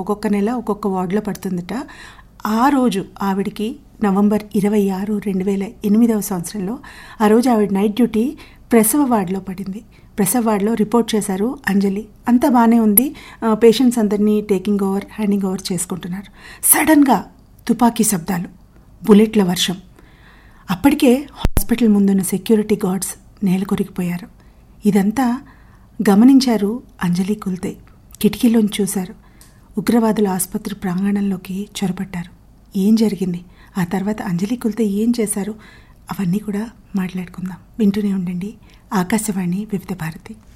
ఒక్కొక్క నెల ఒక్కొక్క వార్డులో పడుతుందట ఆ రోజు ఆవిడికి నవంబర్ ఇరవై ఆరు రెండు వేల ఎనిమిదవ సంవత్సరంలో ఆ రోజు ఆవిడ నైట్ డ్యూటీ ప్రసవ వార్డులో పడింది ప్రసవ వార్డులో రిపోర్ట్ చేశారు అంజలి అంతా బాగానే ఉంది పేషెంట్స్ అందరినీ టేకింగ్ ఓవర్ హ్యాండింగ్ ఓవర్ చేసుకుంటున్నారు సడన్గా తుపాకీ శబ్దాలు బుల్లెట్ల వర్షం అప్పటికే హాస్పిటల్ ముందున్న సెక్యూరిటీ గార్డ్స్ నేల కొరిగిపోయారు ఇదంతా గమనించారు అంజలి కుల్తే కిటికీలోంచి చూశారు ఉగ్రవాదుల ఆసుపత్రి ప్రాంగణంలోకి చొరబట్టారు ఏం జరిగింది ఆ తర్వాత అంజలి కుల్తే ఏం చేశారు అవన్నీ కూడా మాట్లాడుకుందాం వింటూనే ఉండండి ఆకాశవాణి వివిధ భారతి